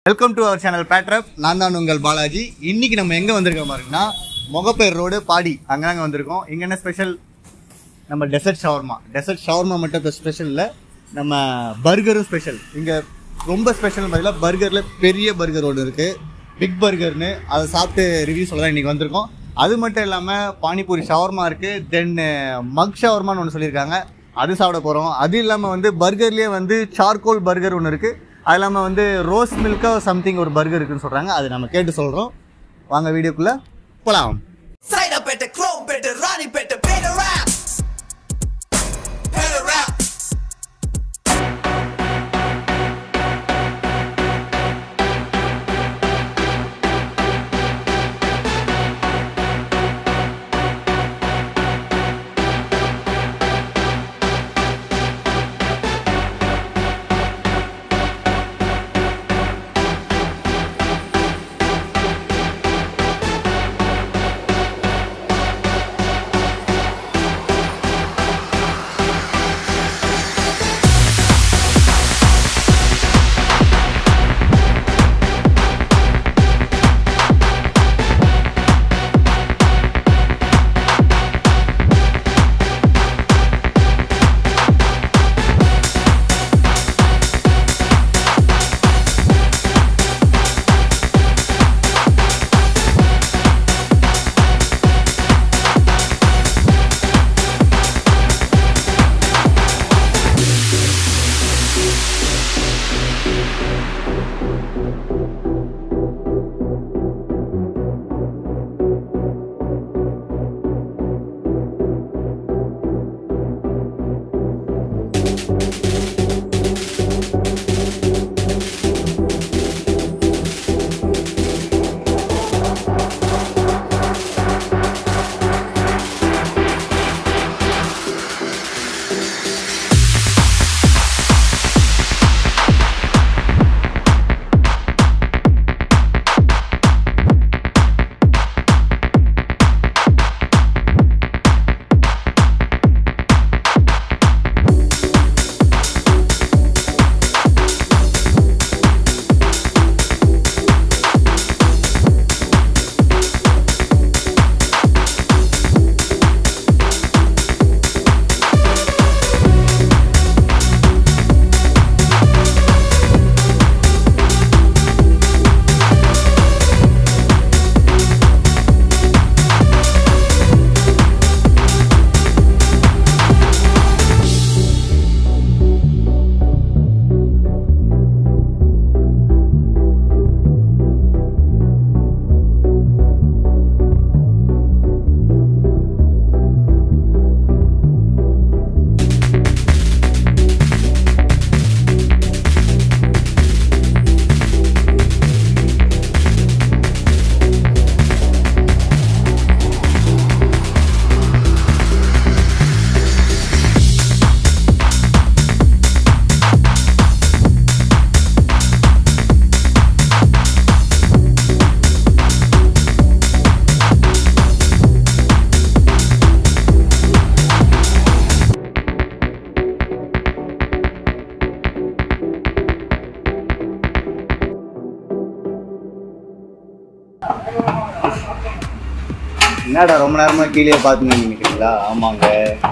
Welcome to our channel பேட்ரப் நான் தான் உங்கள் பாலாஜி இன்னைக்கு நம்ம எங்கே வந்திருக்கோம் பாருங்கன்னா முகப்பேர் ரோடு பாடி அங்கே தாங்க வந்திருக்கோம் இங்கே என்ன ஸ்பெஷல் நம்ம டெசர்ட் ஷவர்மா டெசர்ட் ஷவர்மா மட்டும் இப்போ ஸ்பெஷல் இல்லை நம்ம பர்கரும் ஸ்பெஷல் இங்கே ரொம்ப ஸ்பெஷல் பார்த்தீங்கன்னா பர்கரில் பெரிய பர்கர் ஒன்று இருக்குது பிக் பர்கர்னு அதை சாப்பிட்டு ரிவ்யூ சொல்ல தான் இன்றைக்கி வந்திருக்கோம் அது மட்டும் இல்லாமல் பானிபூரி ஷவர்மா இருக்குது தென் மக் ஷவர்மான்னு ஒன்று சொல்லியிருக்காங்க அது சாப்பிட போகிறோம் அது இல்லாமல் வந்து பர்கர்லேயே வந்து சார்கோல் பர்கர் ஒன்று இருக்குது அது இல்லாமல் வந்து ரோஸ் மில்கா சம்திங் ஒரு பர்கர் இருக்குன்னு சொல்கிறாங்க அது நம்ம கேட்டு சொல்கிறோம் வாங்க வீடியோக்குள்ளே போகலாம் Side up at the chrome, better Ronnie, better better rap. Better rap. என்னடா ரொம்ப நேரமா கீழே பார்த்துன்னு நினைக்கிறீங்களா ஆமாங்க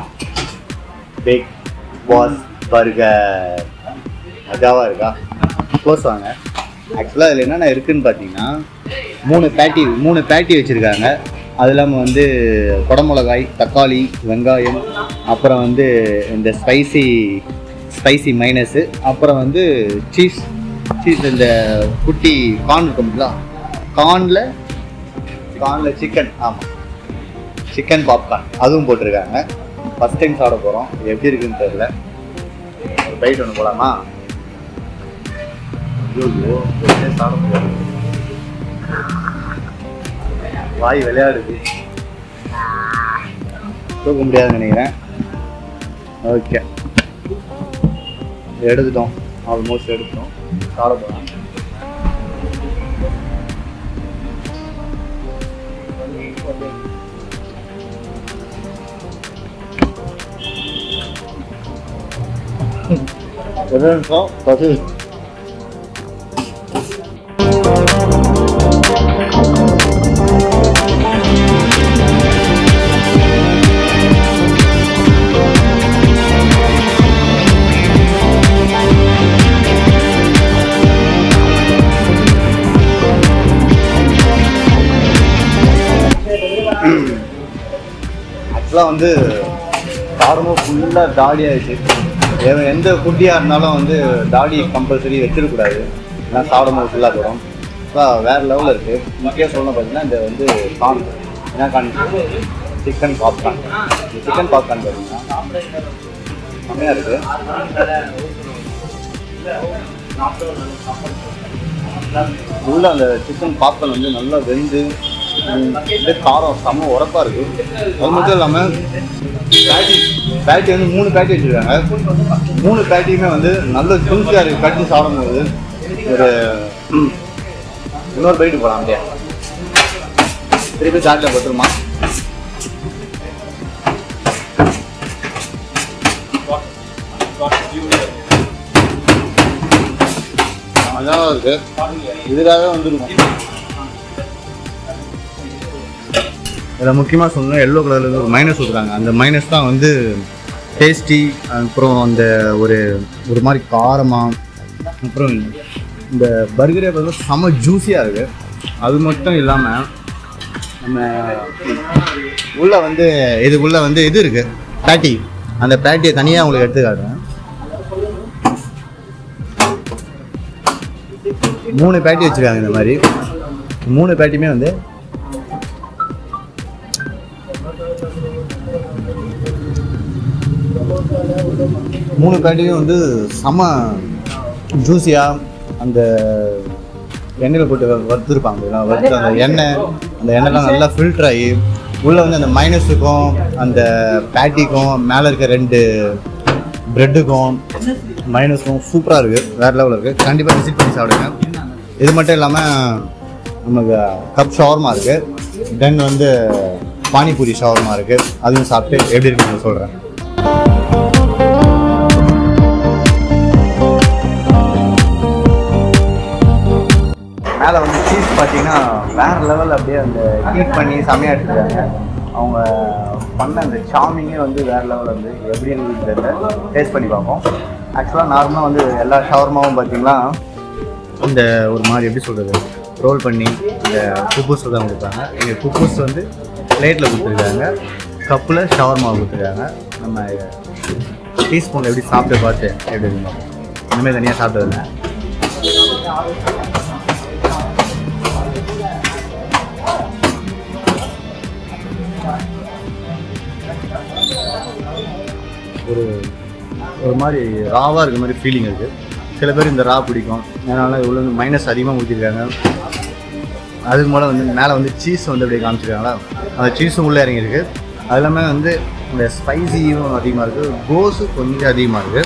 பிக் பாஸ் பர்கர் மஜாவா இருக்கா க்ளோஸ் வாங்க ஆக்சுவலாக அதில் என்னென்ன இருக்குன்னு பார்த்தீங்கன்னா மூணு பேட்டி மூணு பேட்டி வச்சுருக்காங்க அது இல்லாமல் வந்து குடமிளகாய் தக்காளி வெங்காயம் அப்புறம் வந்து இந்த ஸ்பைசி ஸ்பைசி மைனஸு அப்புறம் வந்து சீஸ் சீஸ் இந்த குட்டி கார்ன் இருக்குங்களா கார்னில் கார்னில் சிக்கன் ஆமாம் சிக்கன் பாப்கார்ன் அதுவும் போட்டிருக்காங்க ஃபஸ்ட் டைம் சாப்பிட போகிறோம் எப்படி இருக்குன்னு தெரியல ஒரு பைட் ஒன்று போகலாமா ஐயோ வெளியே சாப்பிட முடியாது வாய் விளையாடுது தூக்க முடியாதுன்னு நினைக்கிறேன் ஓகே எடுத்துட்டோம் ஆல்மோஸ்ட் எடுத்துட்டோம் சாப்பிட போகலாம் ஒரு நிமிஷம் பசி ஆக்சுவலாக வந்து காரமும் ஃபுல்லாக தாடி ஆயிடுச்சு எவன் எந்த குட்டியாக இருந்தாலும் வந்து தாடி கம்பல்சரி வச்சிடக்கூடாது ஏன்னா சாப்பிடும்போது ஃபுல்லாக போடும் ஸோ வேறு லெவலில் இருக்குது முக்கியம் சொல்லணும் பார்த்தீங்கன்னா இந்த வந்து கான் என்ன corn chicken popcorn chicken popcorn பார்த்தீங்கன்னா செம்மையாக இருக்குது உள்ள அந்த சிக்கன் பாப்கார்ன் வந்து நல்லா வெந்து ம், அப்படியே காரம் செம்ம உரப்பா இருக்கு அது மட்டும் இல்லாமல் பேட்டி பேட்டி வந்து மூணு பேட்டி வச்சுருக்காங்க மூணு பேட்டியுமே வந்து நல்ல ஜூஸியாக இருக்குது கட்டி சாப்பிடும்போது ஒரு ம், இன்னொரு பைட்டு போகலாம் அப்படியே திருப்பி சாட்டில் பத்துருமா அதான் இருக்கு இதுக்காக வந்துருக்கும் இதில் முக்கியமாக சொல்லணும் எல்லோ கலரில் ஒரு மைனஸ் ஊற்றுறாங்க அந்த மைனஸ் தான் வந்து டேஸ்டி அப்புறம் அந்த ஒரு ஒரு மாதிரி காரமாக அப்புறம் இந்த பர்கரே பார்த்தா செம ஜூஸியாக இருக்குது அது மட்டும் இல்லாமல் நம்ம உள்ள வந்து இது உள்ள வந்து இது இருக்குது பேட்டி அந்த பேட்டியை தனியாக உங்களுக்கு எடுத்து காட்டுறேன் மூணு பேட்டி வச்சுருக்காங்க இந்த மாதிரி மூணு பேட்டியுமே வந்து மூணு பேட்டியும் வந்து செம ஜூஸியாக அந்த எண்ணெயில் போட்டு வ- வறுத்துருப்பாங்க இல்லையா? வறுத்து அந்த எண்ணெய் அந்த எண்ணெய்லாம் நல்லா ஃபில்டர் ஆகி உள்ளே வந்து அந்த மைனஸுக்கும் அந்த பேட்டிக்கும் மேலே இருக்க ரெண்டு ப்ரெட்டுக்கும் மைனஸும் சூப்பராக இருக்குது வேறு லெவலில் இருக்குது கண்டிப்பாக விசிட் பண்ணி சாப்பிடுங்க இது மட்டும் இல்லாமல் நமக்கு கப் ஷவர்மா இருக்குது தென் வந்து பானிபூரி ஷவர்மா இருக்குது அதுவும் சாப்பிட்டு எப்படி இருக்குன்னு சொல்கிறேன் மேலே வந்து சீஸ் பார்த்தீங்கன்னா வேறு லெவலில் அப்படியே அந்த ஹீட் பண்ணி செமையாக எடுத்துருக்காங்க அவங்க பண்ண அந்த சாமிங்கே வந்து வேறு லெவலில் வந்து எப்படி இருக்குன்றத டேஸ்ட் பண்ணி பார்ப்போம் ஆக்சுவலாக நார்மலாக வந்து எல்லா ஷவர்மாவும் பார்த்தீங்கன்னா இந்த ஒரு மாதிரி எப்படி சொல்கிறது ரோல் பண்ணி இந்த குப்பூஸ் தான் கொடுப்பாங்க எங்கள் குப்பூஸ் வந்து பிளேட்டில் கொடுத்துருக்காங்க கப்பில் ஷவர்மா கொடுத்துருக்காங்க நம்ம டீஸ்பூனில் எப்படி சாப்பிட்டு பார்த்து எப்படி இருக்கணும் இனிமேல் தனியாக சாப்பிட்டதில்லை ஒரு ஒரு மாதிரி ராவாக இருக்க மாதிரி ஃபீலிங் இருக்குது சில பேர் இந்த ரா பிடிக்கும் அதனால உள்ள வந்து மைனஸ் அதிகமாக ஊற்றிருக்காங்க அதுக்கு மேலே வந்து மேலே வந்து சீஸ் வந்து அப்படியே காமிச்சிருக்காங்களா அந்த சீஸும் உள்ளே இறங்கியிருக்கு அது இல்லாமல் வந்து இந்த ஸ்பைசியும் அதிகமாக இருக்குது கோஸு கொஞ்சம் அதிகமாக இருக்குது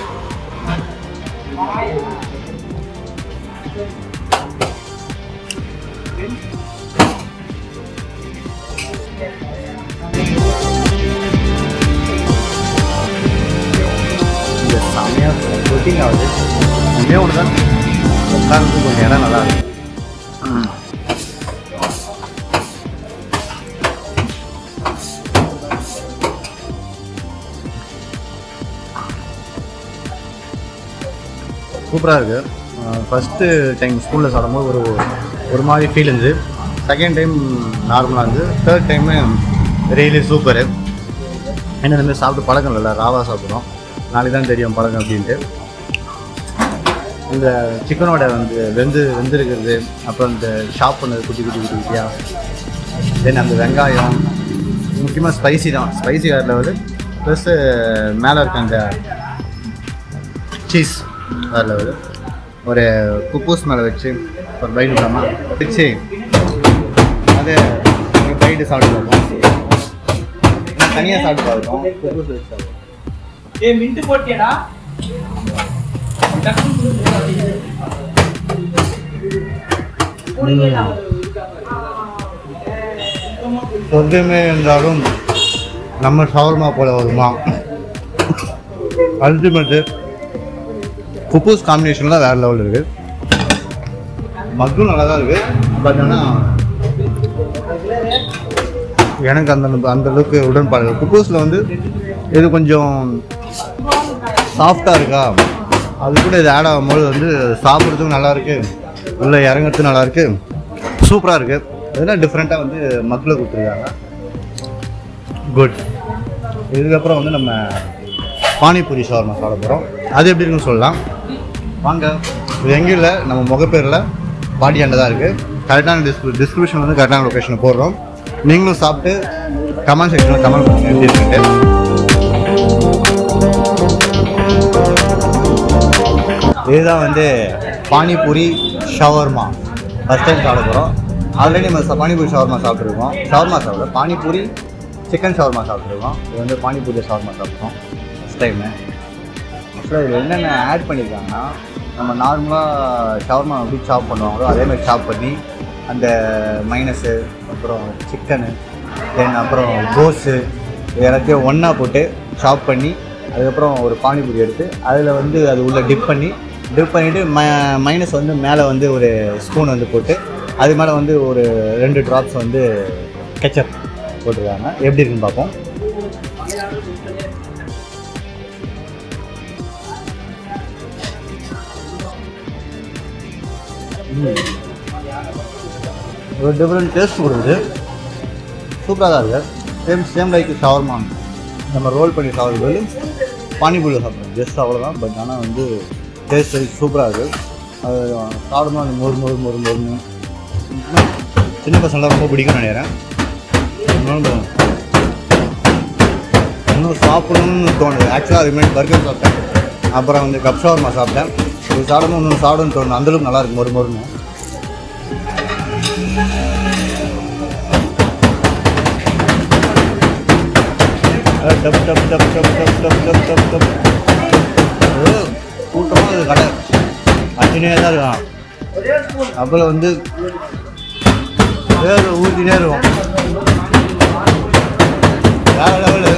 இந்த செமையாக ரொட்டிங் ஆகுது ஒன்றே ஒன்று தான் உட்கார்ந்து கொஞ்சம் இடம் நல்லா இருக்கு சூப்பராக இருக்குது ஃபஸ்ட்டு டைம் ஸ்கூலில் சாப்பிடும்போது ஒரு ஒரு மாதிரி ஃபீல் இருந்தது செகண்ட் டைம் நார்மலாக இருந்தது தேர்ட் டைமு ரியலி சூப்பரு என்ன இந்த மாதிரி சாப்பிட்டு பழக்கம் இல்லை ராவா சாப்பிட்றோம் நாளைக்கு தான் தெரியும் பழக்கம் அப்படின்ட்டு இந்த சிக்கனோட வந்து வெந்து வெந்திருக்கிறது அப்புறம் இந்த ஷாப் பண்ணது குட்டி குட்டி குட்டி குட்டியாக தென் அந்த வெங்காயம் முக்கியமாக ஸ்பைசி தான் ஸ்பைசி வேறு லெவலு ப்ளஸ்ஸு மேலே இருக்க அந்த சீஸ் வேறு லெவலு ஒரு குப்பூஸ் மேலே வச்சு ஒரு பைட் விடாமல் வச்சு அது ஒரு பைட்டு சாப்பிட்டு பார்ப்போம் தனியாக சாப்பிட்டு பார்ப்போம் குப்பூஸ் வச்சு சாப்பிடுவோம் ஏ மின்ட் போட்டியடா சொர்க்கமே இருந்தாலும் நம்ம ஷவர்மா போல வருமா அல்டிமேட்டு குப்பூஸ் காம்பினேஷன் தான் வேறு லெவலில் இருக்குது மட்டும் நல்லா தான் இருக்குது பட் ஆனால் எனக்கு அந்த அந்த அளவுக்கு உடன்பாடு இல்லை. குப்பூஸில் வந்து இது கொஞ்சம் சாஃப்டாக இருக்கா அது கூட இது ஆட் ஆகும்போது வந்து சாப்பிட்றதுக்கும் நல்லா இருக்கு உள்ள இறங்குறதுக்கும் நல்லா இருக்கு சூப்பராக இருக்கு அதெல்லாம் டிஃப்ரெண்ட்டாக வந்து மக்களை கொடுத்துருக்காங்க குட் இதுக்கப்புறம் வந்து நம்ம பானிபூரி ஷவர்மா சாப்பிட போகிறோம் அது எப்படி இருக்குன்னு சொல்லலாம் வாங்க இது எங்கேயும் இல்லை நம்ம முகப்பேரில் பாட்டியாண்ட தான் இருக்குது கரெக்டான டிஸ்கிரி டிஸ்கிரிப்ஷன் வந்து கரெக்டான லொக்கேஷனை போடுறோம் நீங்களும் சாப்பிட்டு கமெண்ட் செக்ஷனில் கமெண்ட் பண்ணுங்கள் எப்படி இருக்குன்ட்டு இதுதான் வந்து பானிபூரி ஷவர்மா ஃபஸ்ட் டைம் சாப்பிட போகிறோம் ஆல்ரெடி நம்ம ச- பானிபூரி ஷவர்மா சாப்பிட்ருக்கோம் ஷவர்மா சாப்பிடல பானிபூரி சிக்கன் ஷவர்மா சாப்பிட்ருக்கோம் இது வந்து பானிபூரி ஷவர்மா சாப்பிட்றோம் ஃபஸ்ட் டைமு ஆக்சுவலாக இதில் என்னென்ன ஆட் பண்ணியிருக்காங்கன்னா நம்ம நார்மலாக ஷவர்மா எப்படி சாப் பண்ணுவாங்களோ அதே மாதிரி சாப் பண்ணி அந்த மைனஸு அப்புறம் சிக்கனு தென் அப்புறம் கோஸு இது எல்லாத்தையும் ஒன்றா போட்டு சாப் பண்ணி அதுக்கப்புறம் ஒரு பானிபூரி எடுத்து அதில் வந்து அது உள்ளே டிப் பண்ணி டிப் பண்ணிவிட்டு ம மைனஸ் வந்து மேலே வந்து ஒரு ஸ்பூன் வந்து போட்டு அது மேலே வந்து ஒரு ரெண்டு ட்ராப்ஸ் வந்து கெச்சப் போட்டிருக்காங்க எப்படி இருக்குன்னு பார்ப்போம் ஒரு டிஃப்ரெண்ட் டேஸ்ட் கொடுக்குது சூப்பராக தான் இருக்குது சேம் சேம் லைக் ஷவர்மா நம்ம ரோல் பண்ணி சாப்பிட்றது பானிபூரி சாப்பிட்றோம் ஜஸ்ட் அவ்வளோதான் பட் ஆனால் வந்து டேஸ்ட் வைஸ் சூப்பராக இருக்குது அது சாப்பிடும்போது அந்த மொறு மொறு மொறு மொறுன்னு சின்ன பசங்களாம் ரொம்ப பிடிக்கும்னு நினைக்கிறேன் இன்னும் இன்னும் சாப்பிடணும்னு தோணுது ஆக்சுவலாக அது முன்னாடி பர்கர் சாப்பிட்டேன் அப்புறம் வந்து கப் ஷவர்மா சாப்பிட்டேன் இது சாப்பிடணும் இன்னும் சாப்பிடணும்னு தோணும் அந்தளவுக்கு நல்லா இருக்கு மொறு மொறுன்னு டப் டப் டப் டப் டப் டப் டப் டப் டப் கூட்டமாக அது கடை அச்சுனே தான் இருக்கான் அப்புறம் வந்து வேறு ஊற்றினே இருக்கும் வேறு லெவலு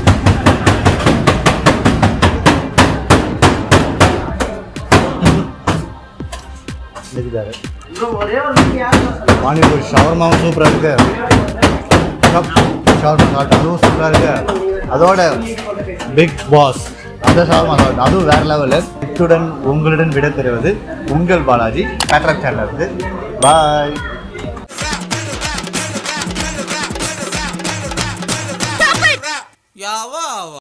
இருக்காரு பானிபூரி ஷவர்மாவும் சூப்பராக இருக்கு கப் ஷவர்மா சாப்பிட்டு அதுவும் சூப்பராக இருக்கு அதோட பிக் பாஸ் அந்த ஷவர்மா சாப்பிட்டு அதுவும் வேற லெவலு இத்துடன் உங்களுடன் விட பெறுவது உங்கள் பாலாஜி பேட்ராக் சேனல் இருந்து பாய் யாவா